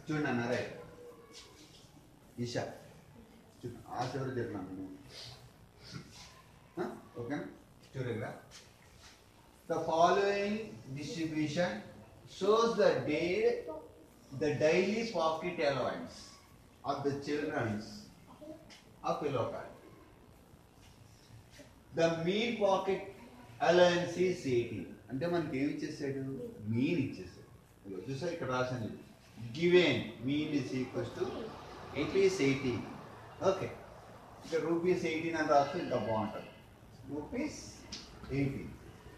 చూడండి అన్న రైట్ ఈషా చూడు ఆ చివరి చెప్పినాను ఓకే చూడగా the following distribution shows the day the daily pocket allowance of the children's of పిలోకాల్ the mean pocket allowance is eighteen అంటే మనకి ఏమి ఇచ్చేసాడు మీన్ ఇచ్చేసాడు ఇదిగో చూసా ఇక్కడ రాసింది given mean is equals to rupees eighteen okay ఇక్కడ రూపీస్ ఎయిటీన్ అని రాస్తే ఇంకా బాగుంటుంది rupees eighteen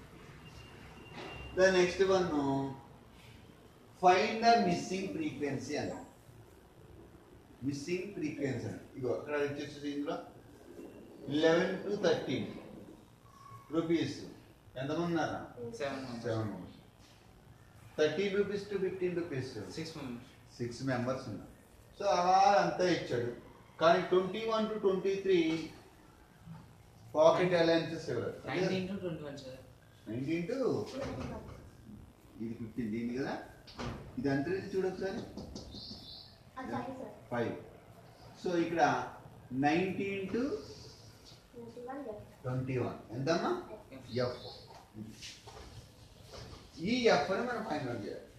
the next one find the missing frequency అని మిస్సింగ్ ఫ్రీక్వెన్సీ అని ఇగో అక్కడ వచ్చేసి ఇందులో లెవెన్ టు థర్టీన్ రూపీస్ ఎంతమంది ఉన్నారా seven seven thirteen rupees to fifteen rupees six members six members ఉన్నారు సో అలా అంతా ఇచ్చాడు కానీ twenty one to twenty three pocket allowances ఎవరు nineteen to twenty one sir nineteen to ఇది ఫిఫ్టీన్ దీన్ని కదా ఇది అంతా ఇది చూడు ఒకసారి ఫైవ్ సో ఇక్కడ నైన్టీన్ టు ట్వంటీ వన్ ఎంతమ్మా ఎఫ్ ఈ ఎఫ్ అని మనం ఫైండ్ అవుట్ చేయాలి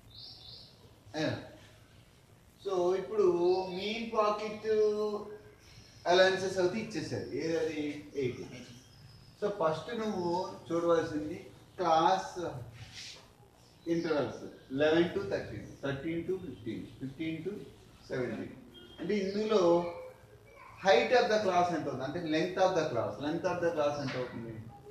సో ఇప్పుడు మీన్ పాకెట్ అలయన్సెస్ అయితే ఇచ్చేసారు ఏదది ఎయిటీ సో ఫస్ట్ నువ్వు చూడవలసింది class intervals eleven to thirteen thirteen to fifteen fifteen to seventeen అంటే ఇందులో హైట్ ఆఫ్ ద క్లాస్ ఎంత అవుతుంది అంటే length of the class length of the class ఎంత అవుతుంది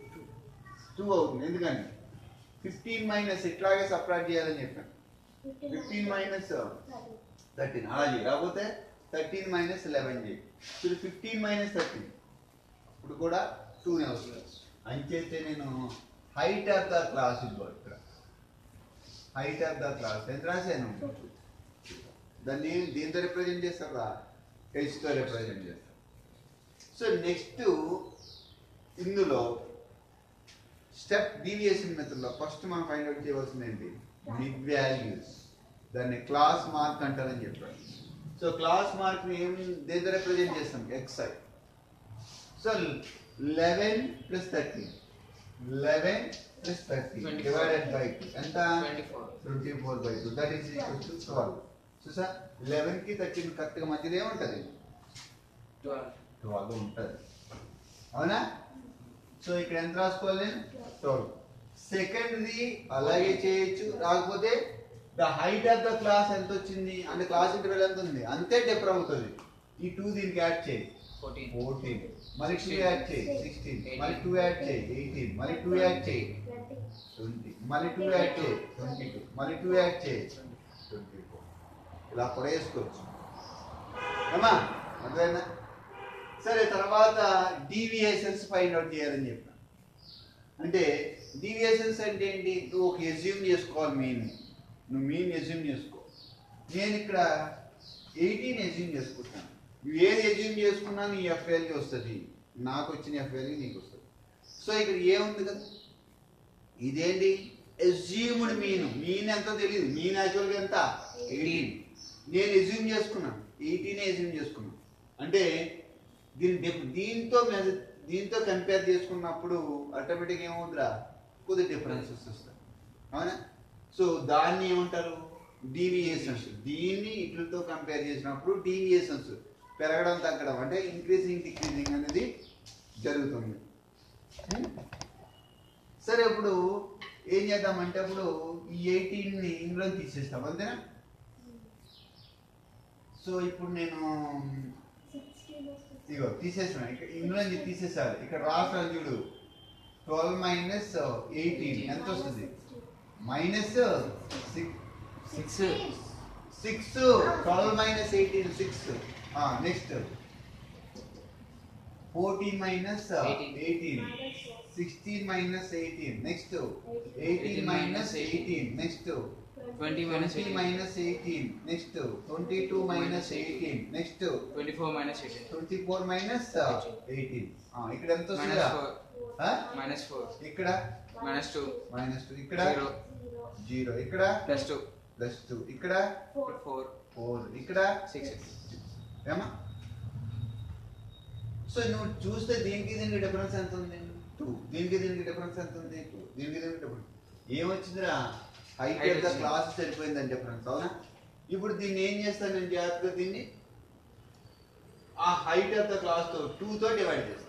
టూ అవుతుంది ఎందుకంటే ఫిఫ్టీన్ మైనస్ ఇట్లాగే సపరేట్ చేయాలని చెప్పాను ఫిఫ్టీన్ మైనస్ థర్టీన్ అలా చేయి రాకపోతే థర్టీన్ మైనస్ లెవెన్ చేయి ఇప్పుడు ఫిఫ్టీన్ మైనస్ థర్టీన్ ఇప్పుడు కూడా టూనే వస్తుంది అంచేతే నేను హైట్ ఆఫ్ ద క్లాస్ ఇదిగో ఇక్కడ హైట్ ఆఫ్ ద క్లాస్ ఎంత రాశాను దాన్ని దీంతో రిప్రజెంట్ చేస్తారా హెచ్తో రిప్రజెంట్ చేస్తారు సో నెక్స్ట్ ఇందులో స్టెప్ డీవియేషన్ మెథడ్లో ఫస్ట్ మనం ఫైండ్ అవుట్ చేయవలసింది ఏంటి మిడ్ వాల్యూస్ దాన్ని క్లాస్ మార్క్ అంటారని చెప్పారు సో క్లాస్ మార్క్ ని ఏం దేంతో రిప్రజెంట్ చేస్తాం X I so eleven plus thirteen eleven plus thirteen 24. Divided by ఎంత twenty four twenty four by two that is equal to twelve చూసా లెవెన్ కి థర్టీన్ కరెక్ట్గా మధ్యలో ఏముంటుంది ట్వెల్వ్ ట్వెల్వ్ ఉంటుంది అవునా సో ఇక్కడ ఎంత రాసుకోవాలి ట్వెల్వ్ సెకండ్ది అలాగే చేయొచ్చు రాకపోతే the height of the class ఎంత వచ్చింది అంటే క్లాస్ ఇంటర్వెల్ ఎంత ఉంది అంతే డిఫర్ అవుతుంది ఈ టూ దీనికి యాడ్ చేయి ఫోర్టీన్ ఫోర్టీన్ మళ్ళీ టూ యాడ్ చేయి సిక్స్టీన్ మళ్ళీ టూ యాడ్ చేయి ఎయిటీన్ మళ్ళీ టూ యాడ్ చేయి ట్వంటీ మళ్ళీ టూ యాడ్ చేయి ట్వంటీ టూ మళ్ళీ టూ యాడ్ చేయి ట్వంటీ ఫోర్ ఇలా కూడా వేసుకోవచ్చు అమ్మా అర్థమైందా సరే తర్వాత డీవియేషన్స్ ఫైండ్ అవుట్ చేయాలని చెప్పిన అంటే డీవియేషన్స్ అంటే ఏంటి నువ్వు ఒక ఎజ్యూమ్ చేసుకోవాలి మీన్ నువ్వు మీన్ ఎజ్యూమ్ చేసుకో నేను ఇక్కడ ఎయిటీన్ ఎజ్యూమ్ చేసుకుంటాను నువ్వు ఏది ఎజ్యూమ్ చేసుకున్నా నీ ఎఫ్ఎల్కి వస్తుంది నాకు వచ్చిన ఎఫ్ఎల్కి నీకు వస్తుంది సో ఇక్కడ ఏముంది కదా ఇదేంటి ఎజ్యూమ్డ్ మీన్ మీన్ ఎంతో తెలియదు మీన్ యాక్చువల్గా ఎంత ఎయిటీన్ నేను ఎజ్యూమ్ చేసుకున్నాను ఎయిటీన్ ఎజ్యూమ్ చేసుకున్నాను అంటే దీని డిఫ్- దీంతో మెజ- దీంతో కంపేర్ చేసుకున్నప్పుడు ఆటోమేటిక్ ఏమవుతుందిరా కొద్ది డిఫరెన్సెస్ వస్తాయి అవునా సో దాన్ని ఏమంటారు డీవియేషన్స్ దీన్ని ఇట్లతో కంపేర్ చేసినప్పుడు డీవియేషన్స్ పెరగడం తగ్గడం అంటే ఇంక్రీజింగ్ డిక్రీజింగ్ అనేది జరుగుతుంది Hmm? సరే ఇప్పుడు ఏం చేద్దామంటే అప్పుడు ఈ ఎయిటీన్ని ఇందులో తీసేస్తాం అంతేనా సో ఇప్పుడు నేను ఇగో తీసేసాను ఇక్కడ ఇందులో నుంచి తీసేసారు ఇక్కడ రాష్ట్రాలు చూడు ట్వెల్వ్ మైనస్ ఎయిటీన్ ఎంత వస్తుంది minus six six six twelve minus eighteen six next fourteen minus Eighteen. Eighteen sixteen minus eighteen next eighteen minus eighteen next twenty minus twenty minus eighteen next twenty two minus eighteen next twenty four minus eighteen twenty four minus eighteen ఇక్కడ ఎంత minus వస్తుందా four ఆ? Minus four ఇక్కడ minus two minus two ఇక్కడ zero zero ఇక్కడ plus two plus two ఇక్కడ four four ఇక్కడ six ఏమా సో నువ్వు చూస్తే దీనికి దీనికి డిఫరెన్స్ ఎంత ఉంది టూ దీనికి దీనికి డిఫరెన్స్ ఎంత ఉంది టూ దీనికి దీనికి డిఫరెన్స్ ఏమొచ్చిందిరా హైట్ Height ఆఫ్ ద వచ్చింది. క్లాస్ సరిపోయిందని డిఫరెన్స్ అవునా ఇప్పుడు దీన్ని ఏం చేస్తాను నేను జాగ్రత్తగా దీన్ని ఆ హైట్ ఆఫ్ ద క్లాస్ తో టూ తో డివైడ్ చేస్తాను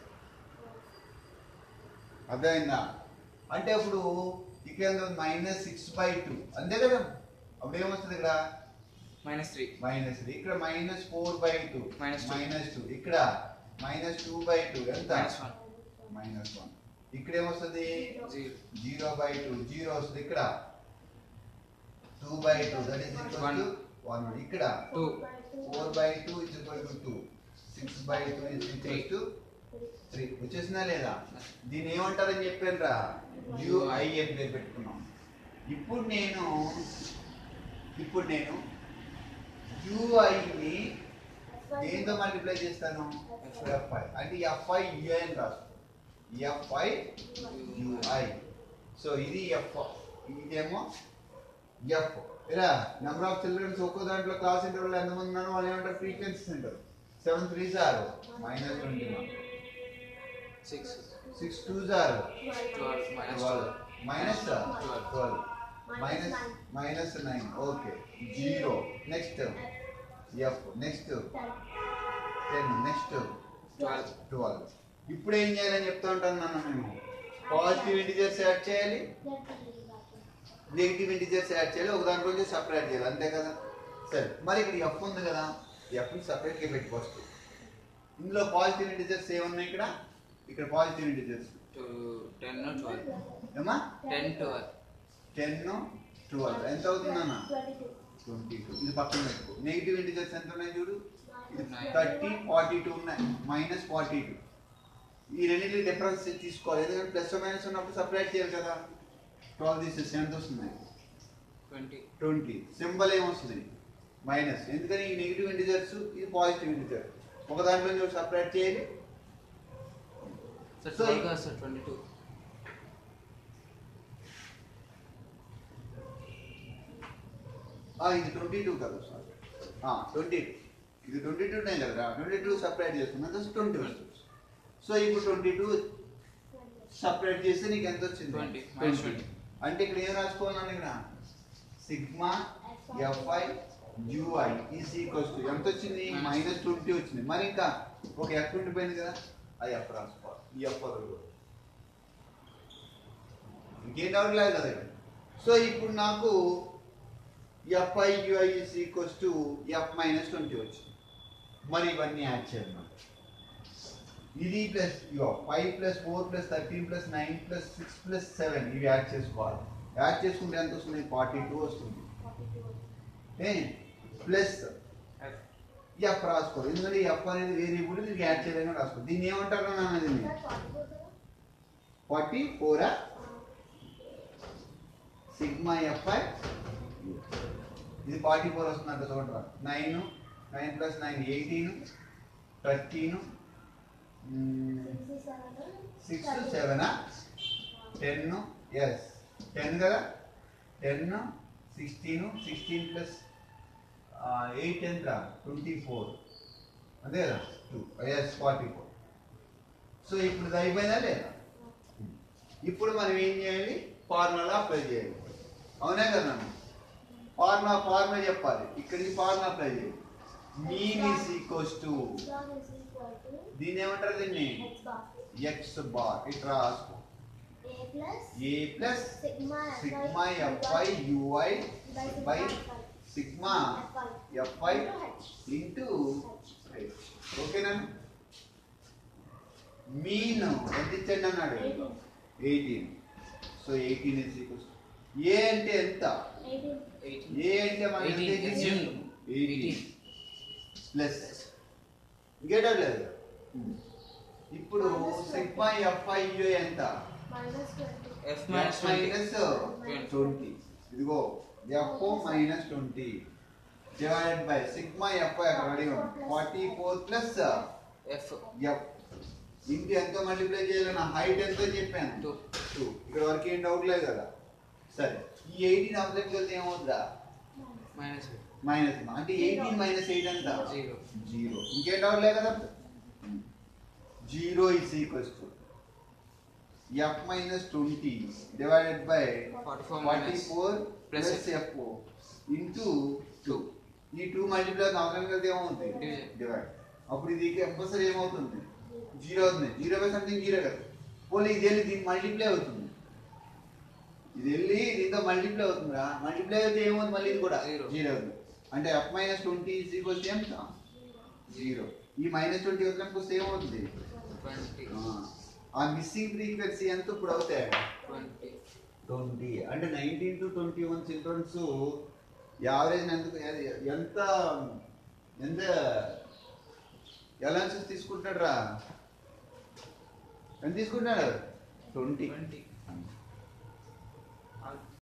అర్థమైందా అంటే అప్పుడు ఇక్కడ మైనస్ సిక్స్ బై టూ అంతే కదా అప్పుడు ఏమొస్తుంది ఇక్కడ మైనస్ త్రీ మైనస్ ఇక్కడ minus four by two Minus two. Minus two ఇక్కడ మైనస్ టూ బై టూ ఎంత మైనస్ వన్ మైనస్ వన్ ఇక్కడ ఏమొస్తుంది zero zero by two zero వస్తుంది ఇక్కడ two by two that is equal One. To one ఇక్కడ two four by two is equal to two six by two is equal to three వచ్చేసిందా లేదా దీన్ని ఏమంటారని చెప్పాను రా యుఐ అని పేరు పెట్టుకున్నాం ఇప్పుడు నేను ఇప్పుడు నేను యుఐని దేంతో మల్టిప్లై చేస్తాను ఎఫ్ఐ అంటే ఎఫ్ఐ యుఐ అని రాస్తాను ఎఫ్ఐ యుఐ సో ఇది ఎఫ్ ఇదేమో ఎఫ్ ఇలా నెంబర్ ఆఫ్ చిల్డ్రన్స్ ఒక్కో దాంట్లో క్లాస్ ఇంటర్వల్ ఎంతమంది ఉన్నారో వాళ్ళు ఏమంటారు ఫ్రీక్వెన్సీస్ అంటారు seven three sir minus twenty one six six two sir twelve minus twelve minus Twelve. Twelve minus minus nine okay zero next F next ten next twelve twelve ఇప్పుడు ఏం చేయాలని చెప్తా ఉంటాను నన్ను మేము పాజిటివ్ ఇంటిజర్స్ యాడ్ చేయాలి negative integers add చేయాలి ఒక దాంట్లో నుంచి సపరేట్ చేయాలి అంతే కదా సరే మరి ఇక్కడ ఎఫ్ ఉంది కదా ఎఫ్ని సపరేట్గా పెట్టుకోవచ్చు ఇందులో పాజిటివ్ ఇంటిజర్స్ ఏమున్నాయి ఇక్కడ ఇక్కడ positive integers two ten twelve ఏమా టెన్ ట్వెల్వ్ టెన్ ట్వెల్వ్ ఎంత అవుతుందన్న ట్వంటీ టూ ఇది పక్కన పెట్టుకో నెగిటివ్ ఇంటిజర్స్ ఎంత ఉన్నాయి చూడు ఇది Nine. థర్టీ ఫార్టీ టూ ఉన్నాయి మైనస్ ఫార్టీ టూ ఈ రెండింటి డిఫరెన్స్ తీసుకోవాలి ఎందుకంటే ప్లస్ మైనస్ ఉన్నప్పుడు సపరేట్ చేయాలి కదా ట్వెల్వ్ తీసేసి ఎంత వస్తుంది ట్వంటీ ట్వంటీ సింబల్ ఏమొస్తుంది మైనస్ ఎందుకని ఈ నెగిటివ్ ఇంటిజర్స్ ఇది పాజిటివ్ ఇంటిజర్ ఒక దాంట్లో నుంచి సపరేట్ చేయాలి సార్ So, ట్వెల్వ్ కాదు సార్ ట్వంటీ టూ ఆ, ఇది ట్వంటీ టూ కదా సార్ ట్వంటీ టూ ఇది ట్వంటీ టూ ఉన్నాయి కదా ట్వంటీ టూ సపరేట్ చేస్తున్నాం దస్ ట్వంటీ వస్తుంది సో ఇప్పుడు ట్వంటీ టూ సపరేట్ చేస్తే నీకు ఎంత వచ్చింది 20, minus 20. అంటే ఇక్కడ ఏం రాసుకోవాలని ఇక్కడ sigma F I U I is equals to ఎంత వచ్చింది Minus. మైనస్ ట్వంటీ వచ్చింది మరి ఇంకా ఒక ఎఫ్ ఉండిపోయింది కదా ఆ ఎఫ్ రాసుకోవాలి ఈ ఎఫ్ వదలు ఇంకేం డౌట్ లేదు కదా ఇక్కడ. సో ఇప్పుడు నాకు F I U I is equals to F minus twenty వచ్చింది మరి ఇవన్నీ యాడ్ చేయాలి ఇది ప్లస్ ఇగో five plus four plus thirteen plus nine plus six plus seven ఇవి యాడ్ చేసుకోవాలి యాడ్ చేసుకుంటే ఎంత వస్తుంది ఫార్టీ టూ వస్తుంది ఏ ప్లస్ ఎఫ్ రాసుకోవాలి ఎందుకంటే ఎఫ్ అనేది వేరియబుల్ దీనికి యాడ్ చేయలేని రాసుకోవాలి దీన్ని ఏమంటారు నాన్న దీన్ని ఫార్టీ ఫోరా సిగ్మా ఎఫ్ఐ ఇది ఫార్టీ ఫోర్ వస్తుందంట చూడరా nine nine plus nine eighteen thirteen six సెవెనా టెన్ ఎస్ టెన్ కదా ten sixteen sixteen plus eight ఎంత ట్వంటీ ఫోర్ అంతే కదా two yes forty four so ఇప్పుడు ఇది అయిపోయిందా లేదా ఇప్పుడు మనం ఏం చేయాలి ఫార్ములా అప్లై చేయాలి అవునే కదా ఫార్ములా ఫార్ములా చెప్పాలి ఇక్కడికి ఫార్ములా అప్లై చేయాలి మీన్ ఈస్ ఈక్వల్స్ టు దీన్ని ఏమంటారు దీన్ని ఎక్స్ బార్ ఇట్లా రాసుకో A plus sigma F I U I by sigma F I into H ఓకేనా మీన్ ఎంత ఇచ్చండి అన్నాడు eighteen so eighteen is equals A అంటే ఎంత ఎయిటీన్ ఏ అంటే మనకి ఎంత ఎయిటీన్ ఇచ్చింది? ఎస్యూమ్ ఎయిటీన్ ప్లస్ ఇంకేటో లేదు ఇప్పుడు సిగ్మా ఎఫ్ఐ యు ఎంత F minus twenty minus twenty ఇదిగో F minus twenty divided by sigma F I అక్కడ రెడీ ఉంది forty four plus F F ఇంటి ఎంతో మల్టిప్లై చేయాలి నా హైట్ ఎంతో చెప్పాను టూ టూ ఇక్కడ వరకు ఏం డౌట్ లేదు కదా సరే ఈ ఎయిటీన్ ఆబ్జెక్ట్ వెళ్తే ఏమవుతుందా మైనస్ మైనస్ అంటే ఎయిటీన్ మైనస్ ఎయిట్ ఎంత జీరో జీరో ఇంకేం డౌట్ లే కదా zero is equals to F minus twenty divided by forty four forty minus four Plus plus F into two ఈ టూ మల్టిప్లై అవసరం కలిగితే ఏమవుతుంది Division. డివైడ్ అప్పుడు ఇది కంపల్సరీ ఏమవుతుంది జీరో అవుతుంది జీరో బై సంథింగ్ జీరో కదా పోనీ ఇది వెళ్ళి దీన్ని మల్టిప్లై అవుతుంది ఇది వెళ్ళి దీంతో మల్టిప్లై అవుతుందిరా మల్టిప్లై అయితే ఏమవుతుంది మళ్ళీ ఇది కూడా Zero. జీరో అవుతుంది అంటే F minus twenty is equals ఎంత జీరో ఈ మైనస్ ట్వంటీ వచ్చినప్పుడు వస్తే ఏమవుతుంది ట్వంటీ ఆ, ఆ మిస్సింగ్ ఫ్రీక్వెన్సీ ఎంత ఇప్పుడు అవుతాయి ట్వంటీ ట్వంటీ అంటే nineteen to twenty one children's average ఎందుకు ఎ- ఎంత ఎంత ఎలవెన్సెస్ తీసుకుంటాడు రా ఎంత తీసుకుంటాడు ట్వంటీ ట్వంటీ